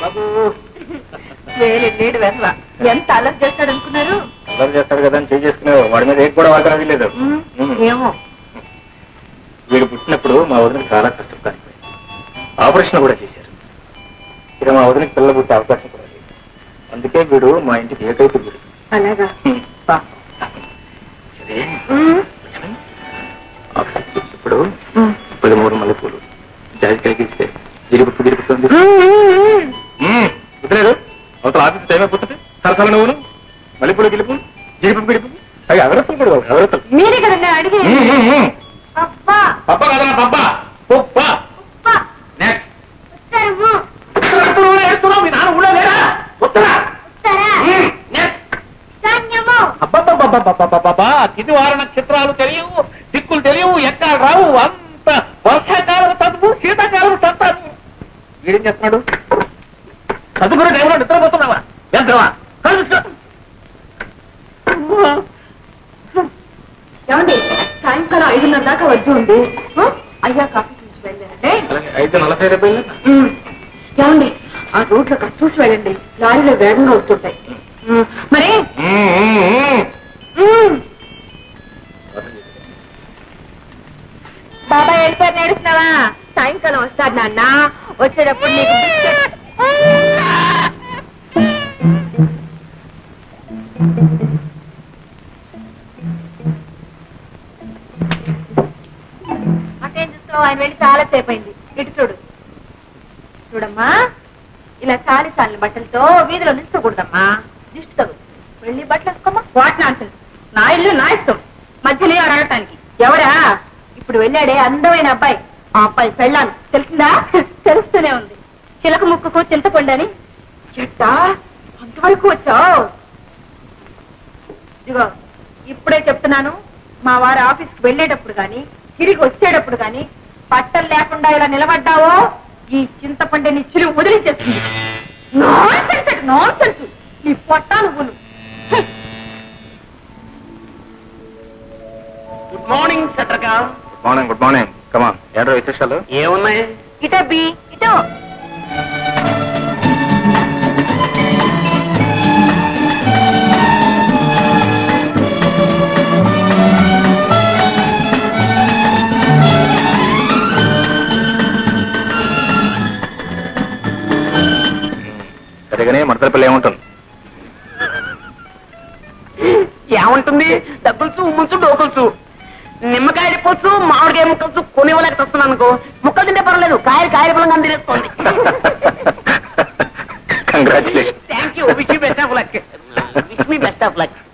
బాబు వేలు నీడు వెర్ర ఎంత అలర్ట్ చేస్తాడు అనుకున్నారు అల్లరి చేస్తాడు కదా అని చేయి చేసుకునేవాడు వాడి మీద ఏక్ కూడా వాడరాది లేదు ఉమ్, ఏమో వీడు పుట్టినప్పుడు మా వదిన చాలా కష్టం కానిపోయింది ఆపరేషన్ కూడా చేశారు ఇక మా వదినకి పిల్ల పుట్టే అవకాశం కూడా లేదు అందుకే వీడు మా ఇంటికి ఏకైతే వీడు అలాగా హ్మ్. బా. సరే ఉమ్, ఆఫీస్కి ఇప్పుడు ఉమ్. పదమూడు మల్లెపూలు జాజికాయకి ఇస్తే జిరిపుట్టు జిరిపుతుంది ఉమ్, ఉమ్. కుదరలేదు అవతల ఆఫీస్ టైం అయిపోతుంది సరసల నువ్వును మల్లెపూలు గిలుపు జిరిపు గిలుపు అవి అగరత్తులు కూడా బాబు, అగరత్తులు మీరే కదండి అడిగి మ్మ్, మ్మ్, మ్మ్. అబ్బా పప్ప కదరా పప్ప పప్ప అబ్బా నెక్స్ట్ ఉత్తరము మీ నాన్న ఊళ్ళో లేరా ఉత్తరా ఉత్తర మ్మ్, నెక్స్ట్ సైన్యము అబ్బబ్బబ్బబ్బబ్బబ్బబ్బా తిదివార నక్షత్రాలు తెలియవు దిక్కులు తెలియవు ఎక్కడ రావు అంత వర్షాకాలం చదువు శీతాకాలం చదువు వీడేం చేస్తున్నాడు చదువుకునే టైంలో నిద్రపోతున్నావా వెళ్తావా ఏమండి సాయంకాలం ఐదున్నర దాకా వచ్చి ఉంది ఆ? అయ్యా కాఫీ నుంచి వెళ్ళారంటే అయితే నలభై రూపాయలు ఉమ్. ఏమండి ఆ రోడ్లో కాస్త చూసి వెళ్ళండి లారీలో వేగంగా వస్తుంటాయి ఉమ్. మరి ఉమ్. బాబాయ్ వెళ్ళిపోయి నేడుస్తున్నావా సాయంకాలం వస్తాడు నాన్న వచ్చేటప్పుడు నీకు బిస్కెట్ అటేం చూస్తావు ఆయన వెళ్ళి చాలా సేపు అయింది ఇటు చూడు చూడమ్మా ఇలా చాలి చాలిన బట్టలతో వీధిలో నిల్చోకూడదమ్మా దిష్టి తగు వెళ్ళి బట్టలు వేసుకోమ్మా వాట్ నాన్సెన్స్ నా ఇల్లు నా ఇష్టం మధ్యలో ఎవరు అడగటానికి ఎవరా ఇప్పుడు వెళ్ళాడే అందమైన అబ్బాయి ఆ అబ్బాయి పెళ్ళాను తెలిసిందా తెలుస్తూనే ఉంది చిలక ముక్కుకు చింతపండని చెట్టా అంతవరకు వచ్చావు ఇదిగో ఇప్పుడే చెప్తున్నాను మా వారి ఆఫీస్కి వెళ్ళేటప్పుడు గాని తిరిగి వచ్చేటప్పుడు గాని బట్టలు లేకుండా ఇలా నిలబడ్డావో ఈ చింతపండుని చిరు వదిలించేస్తుంది నాన్సెన్స్ నాన్సెన్స్ నీ పొట్టా నువ్వును హ్మ్. గుడ్ మార్నింగ్ చట్రకా good morning good morning come on ఏంట్రా విశేషాలు ఏమున్నాయి ఇటో బి ఇటో సరిగానే మడతల పిల్ల ఏముంటుంది ఏముంటుంది డబ్బులుచు ఉమ్ముచ్చు డోకుల్చు నిమ్మకాయ డిపోచ్చు మామిడికాయ ముక్కలుచు కొనివ్వలేక వస్తున్నాను అనుకో ముక్కలు తింటే పర్వాలేదు కాయలు కాయల పొలంగా తినేస్తోంది congratulation thank you wish you best of luck wish me best of luck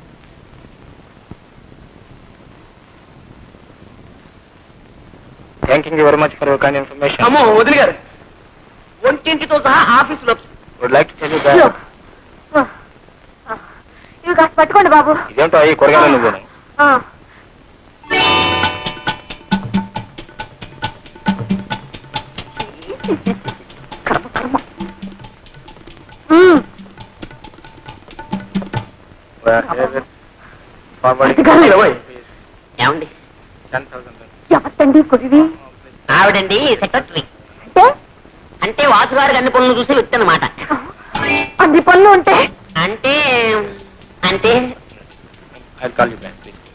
thank you very much for your kind information అమ్మో వదిలి గారు ఒంటింటితో సహా ఆఫీసులో would like to tell you ఇదిగో. ఆ. ఆ. ఇవి కాస్త పట్టుకోండి బాబు ఇదేంటో ఈ కూరగాయలు నువ్వు ఆ. కర్మ కర్మ ఉమ్. ఏమండి టెన్ థౌసండ్ ఎవరితండి కొద్దివి ఆవిడండి సెక్రటరీ అంటే అంటే వాసు గారికి అన్ని పనులు చూసి వచ్చానమాట అన్ని పనులు ఉంటే అంటే అంటే I call you back please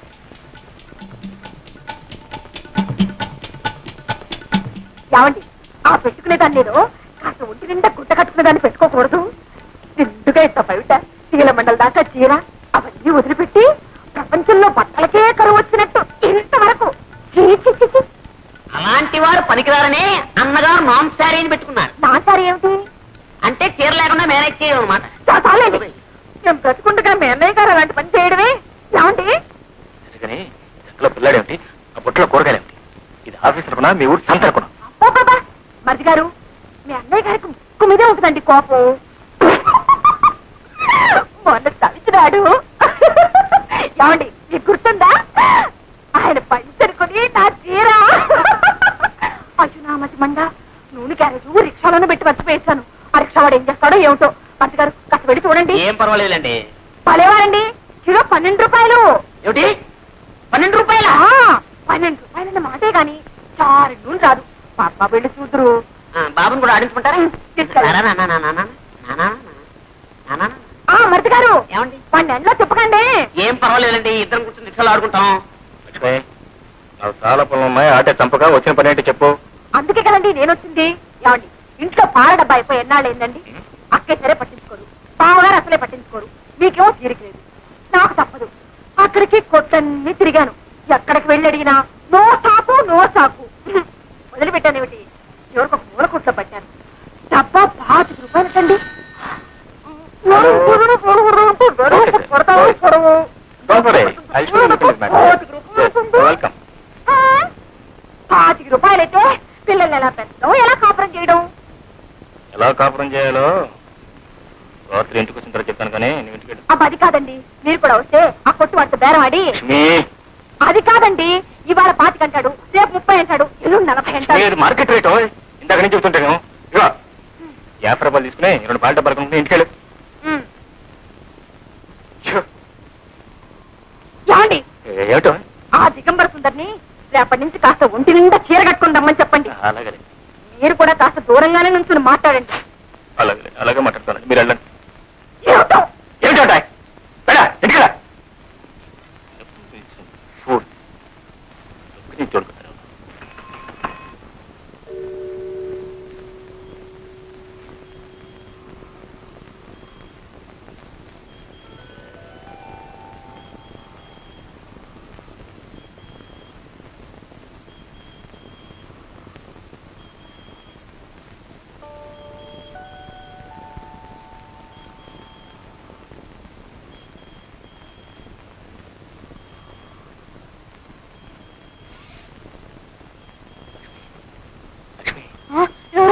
ఏమండి ఆ పెట్టుకునేదాన్ని నేను కాస్త ఒంటి నిండా గుట్ట కట్టుకునేదాన్ని పెట్టుకోకూడదు నిండుగా ఇంత బయట చీల మండల దాకా చీర అవన్నీ వదిలిపెట్టి ప్రపంచంలో బట్టలకే కరువు వచ్చినట్టు ఇంతవరకు చీ, చీ, చీ, చీ. అలాంటి వారు పనికిరారనే అన్నగారు నాన్ శారీని పెట్టుకున్నారు నా సారి ఏమిటి అంటే చీర లేకుండా మేనేజ్ చేయడం అనమాట చా- చాలండి మేము బ్రతుకుండగా మీ అన్నయ్య గారు అలాంటి పని చేయడమే ఏమండి సరిగానే ఇంతలో పిల్లాడేమిటి ఆ బుట్టలో కూరగాయలు ఏమిటి ఇది ఆఫీస్ అనుకున్నా మీ ఊరు సంత అనుకున్నా బాబా మరిది గారు మీ అన్నయ్య గారికి ముక్కు మీదే ఉంటుందండి కోపం మొన్న తవిచినాడు ఏమండి మీకు గుర్తుందా ఆయన పంచరుకొని నా చీర అయ్యో నా మతి మండ నూనె క్యారేజ్ రిక్షాలోనే పెట్టి మర్చిపోయేశాను ఆ రిక్షా వాడు ఏం చేస్తాడో ఏమిటో మంత్రి గారు కాస్త వెళ్ళి చూడండి ఏం పర్వాలేదులేండి భలేవారండి కిలో పన్నెండు రూపాయలు ఏమిటి పన్నెండు రూపాయల ఆ, పన్నెండు రూపాయలన్న మాటే గాని చారు నూనె రాదు మా అమ్మ వెళ్ళి చూదురు ఆ, బాబుని కూడా ఆడించుకుంటారా తీసుకెళ్ళండి. నానా, నానా, నానా, నానా, నానా, నానా. ఆ మరిది గారు ఏమండి వాడిని ఎండలో తిప్పకండి ఏం పర్వాలేదండి ఇద్దరం కూర్చొని రిక్షాలు ఆడుకుంటాం లక్ష్మి నాకు చాలా పనులు ఉన్నాయి ఆటే చంపక వచ్చిన పని ఏంటి చెప్పు అందుకే కదండి నేను వచ్చింది ఏమండి ఇంట్లో పాల డబ్బా అయిపోయి ఎన్నాళ్ళు ఏందండి అక్కే సరే పట్టించుకోరు బావగారు అసలే పట్టించుకోరు మీకేమో తీరిక లేదు నాకు తప్పదు అక్కడికి కొట్టన్ని తిరిగాను ఎక్కడికి వెళ్ళి అడిగినా నో సాకు నో సాకు వదిలిపెట్టానేమిటి ఎవరికి ఒక మూల కూర్చోబట్టాను డబ్బా పాతిక రూపాయలటండి కొడతావు పొడవు Don't worry. I'll show you the things, madam. పాతిక రూపాయలు Yes, ఉంటుంది. welcome. ఆ, పాతిక రూపాయలైతే పిల్లల్ని ఎలా పెంచడం ఎలా కాపురం చేయడం ఎలా కాపురం చేయాలో రాత్రి ఇంటికి వచ్చిన తర్వాత చెప్తాను కానీ నువ్వు ఇంటికి వెళ్ళు. అబ్బా అది కాదండి మీరు కూడా వస్తే ఆ కొట్టు వాడితో బేరం ఆడి లక్ష్మి అది కాదండి ఇవాళ పాతిక అంటాడు రేపు ముప్పై అంటాడు ఎల్లుండి నలభై లక్ష్మి, అంటాడు ఇది మార్కెట్ రేటు ఇందాక నుంచి చెప్తుంటాను ఇగో యాభై రూపాయలు తీసుకుని రెండు పాల డబ్బాలు కొనుక్కుని ఇంటికి వెళ్ళు ఉమ్. ఛు, ఏమండి ఏ- ఏమిటో ఆ దిగంబర సుందరిని రేపటి నుంచి కాస్త ఒంటి నిండా చీర కట్టుకుని రమ్మని చెప్పండి అలాగే మీరు కూడా కాస్త దూరంగానే నుంచి మాట్లాడండి అలాగే అలాగే మాట్లాడుతాను మీరు వెళ్ళండి ఏమిటో ఏమిటో వెళ్ళా ఇంటికి రా. ఫుడ్ నేను చూడుకుంటాను లక్ష్మి ఆ, ఎవరు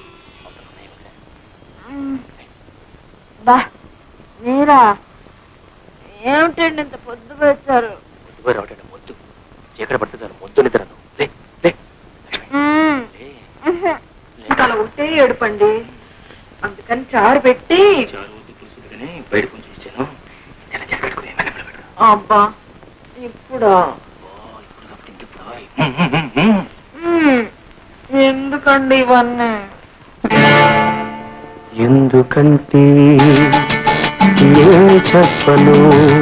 ఉమ్. బా మీరా ఏమిటండి ఇంత పొద్దు వచ్చారు పొద్దుగా రావటండి మొద్దు చీకటి పడితే దాని మొద్దు నిద్రను లే లే లక్ష్మి లే ఇంకా అలా ఉంటే ఏడుపండి అందుకని చారు పెట్టి చారు వద్దు, పులుసు వద్దు కానీ బయట కొంచెం ఇచ్చాను తెల్ల చీర కట్టుకుని ఏమైనా నిలబెడతా. అబ్బా ఇప్పుడు ఓ, ఇప్పుడు కాబట్టి ఇంకెప్పుడు? హ్మ్, హ్మ్, హ్మ్, హ్మ్. ఎందుకండి ఇవన్నీ ఎందుకంటే ఏ చెప్పను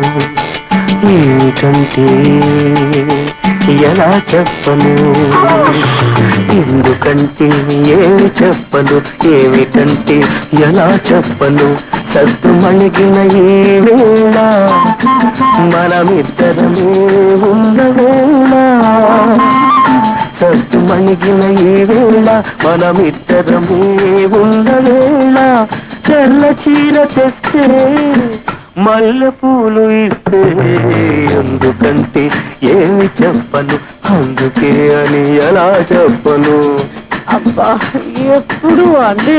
ఏమిటంటే ఎలా చెప్పను ఎందుకంటే ఏమి చెప్పను ఏమిటంటే ఎలా చెప్పను సత్తు మణిగిన ఈ వేళ మనమిద్దరమే ఉన్న వేళ సత్తు మణిగిన ఈ వేళ మనమిద్దరమే ఉన్న వేళ తెల్ల చీర తెస్తే మల్లె పూలు ఇస్తే ఎందుకంటే ఏమి చెప్పను అందుకే అని ఎలా చెప్పను అబ్బా ఎప్పుడు అదే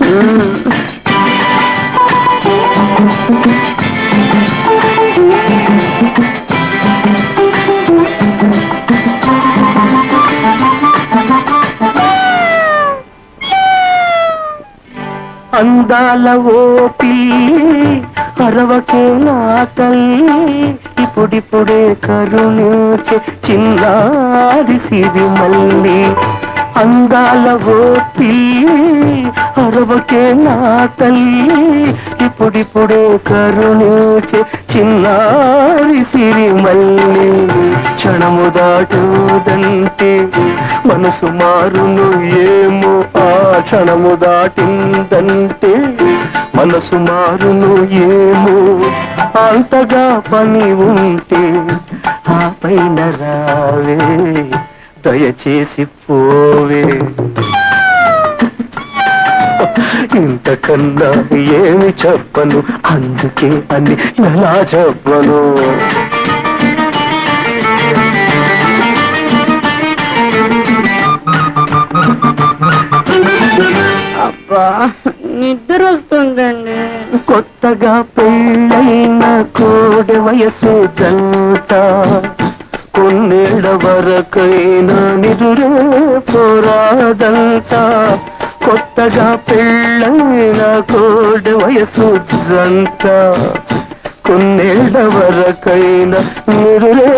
అందాల ఓ పిల్లి అరవకే నా తల్లి ఇప్పుడిప్పుడే కరుణించే చిన్నారి సిరి మల్లి అందాల ఓ పిల్లి అరవకే నా తల్లి ఇప్పుడిప్పుడే కరుణించే చిన్నారి సిరి మల్లి క్షణము దాటుదంటే మనసు మారును ఏమో ఆ క్షణము దాటిందంటే మనసు మారును ఏమో అంతగా పని ఉంటే ఆ పైన రావే దయచేసి పోవే ఇంతకన్నా ఏమి చెప్పను అందుకే అని ఎలా చెప్పను అబ్బా నిద్ర వస్తుందండి కొత్తగా పెళ్ళైన కోడి వయసు జంట కొన్నేళ్ల వరకైనా నిదురే పోరాదంట కొత్తగా పెళ్ళైన కోడి వయసు జంట కొన్నేళ్ల వరకైనా నిదురే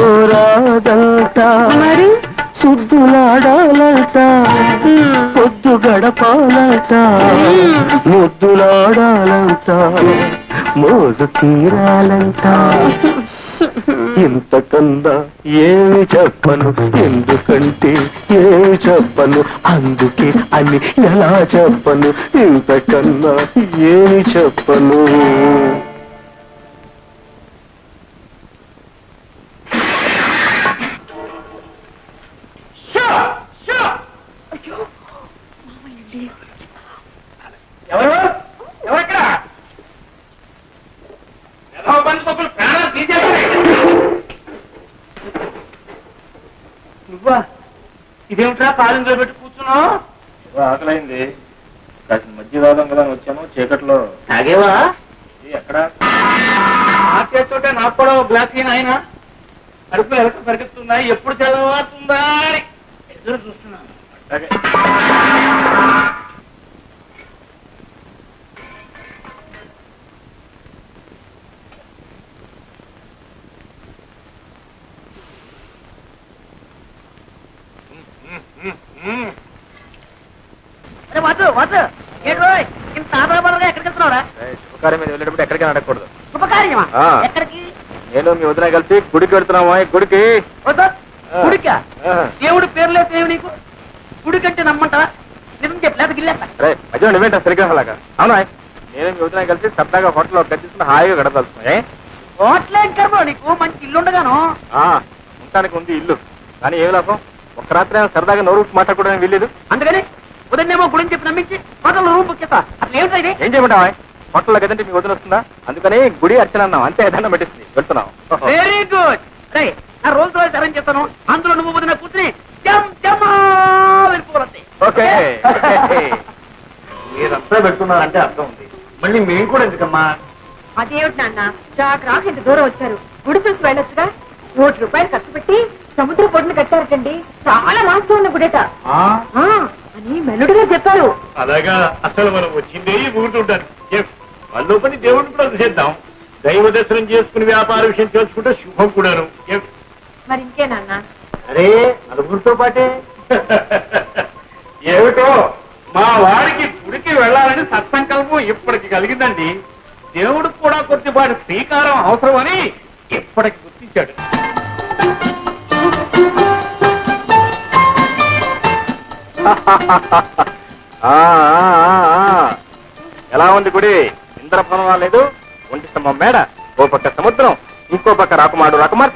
పోరాదంట మరి శుద్ధులాడాలంట పొద్దు గడపాలంట ముద్దులాడాలంట మోజు తీరాలంట ఇంతకన్నా ఏమి చెప్పను ఎందుకంటే ఏమి చెప్పను అందుకే అని ఎలా చెప్పను ఇంతకన్నా ఏమి చెప్పను ఎవరు ఎవరక్కడ ఏదో బంధు పప్పులు ప్రాణాలు తీసేస్తున్నాయి నువ్వా ఇదేమిట్రా కాలింగ్లో పెట్టి కూర్చున్నావు ఆకలైంది కాసిన మధ్య రావడం కదా వచ్చాను చీకట్లో తాగేవా ఇది ఎక్కడ ఆ చేస్తుంటే నాకు కూడా ఓ గ్లాస్ అయిన ఆయన కడుపులో ఎలక పరిగెత్తున్నాయి ఎప్పుడు చదవుతుందా అని ఎదురు చూస్తున్నాను అట్లాగే అరే వాసు వాసు ఏంటి రోయ్? ఇంత ఆధారపడగా ఎక్కడికి వెళ్తున్నావురా శుభకార్యం మీద వెళ్ళేటప్పుడు ఎక్కడికి అడగకూడదు శుభకార్యమా ఆ. ఎక్కడికి నేను మీ వదిన కలిసి గుడికి వెళ్తున్నాము ఓయ్, గుడికి వద్దు ఆ. గుడికా ఆ. దేవుడు పేర్లే దేవుడు నీకు గుడి కంటే నమ్మంటావా నిజం చెప్పి లేదా గిల్లేస్తా రే మధ్య నువ్వేంట సరిగ్రహలాగా అవునా నేను మీ వదిన కలిసి సరదాగా హోటల్లో గడిచిన హాయిగా గడపలుస్తున్నాయి హోటలేం కర్మ నీకు మంచి ఇల్లు ఉండగాను ఉండటానికి ఉంది ఇల్లు కానీ ఏమి లాభం ఒక్క రాత్రి అయినా సరదాగా నోరు విప్పి మాట్లాడుకోవడానికి వీల్లేదు అందుకని ఉదయనేమో గుడిని చెప్పి నమ్మించి హోటల్ రూమ్ బుక్ చేస్తా అసలు ఏమిటో ఇది ఏం చేయమంటావా హోటల్లో గదంటే మీ వదిన వస్తుందా అందుకని గుడి అర్చన అన్నాం అంతే ఏదన్నా పెట్టింది వెళ్తున్నాం వెరీ గుడ్ రే నా రోజు రోజు అరేంజ్ చేస్తాను అందులో నువ్వు వదిన కూర్చుని జమ్ జమా వెళ్ళిపోవాలి ఓకే మీరంతా పెడుతున్నారంటే అర్థం ఉంది మళ్ళీ మేము కూడా ఎందుకమ్మా అదేమిటి నాన్న రాక రాక ఇంత దూరం వచ్చారు గుడి చూసి వెళ్ళొచ్చుగా కోటి రూపాయలు ఖర్చు పెట్టి సముద్ర పొడిని కట్టారటండి చాలా మాస్తూ ఉన్న గుడేట ఆ, అని మెల్లుడిగా చెప్పారు అలాగా అసలు మనం వచ్చిందే ఊరుతుంటారు వాళ్ళు పని దేవుడిని కూడా చేద్దాం దైవ దర్శనం చేసుకుని వ్యాపార విషయం తెలుసుకుంటే శుభం కూడాను ఏం? మరి ఇంకే నాన్న అరే నలుగురితో పాటే ఏమిటో మా వాడికి గుడికి వెళ్ళాలని సత్సంకల్పం ఇప్పటికి కలిగిందండి దేవుడు కూడా కొద్దిపాటి శ్రీకారం అవసరమని ఇప్పటికి గుర్తించాడు ఆ, ఆ, ఆ, ఆ. ఎలా ఉంది గుడి ఇంద్రభవనం లేదు ఒంటి స్తంభం మేడ ఓ పక్క సముద్రం ఇంకో పక్క రాకుమాడు రకమార్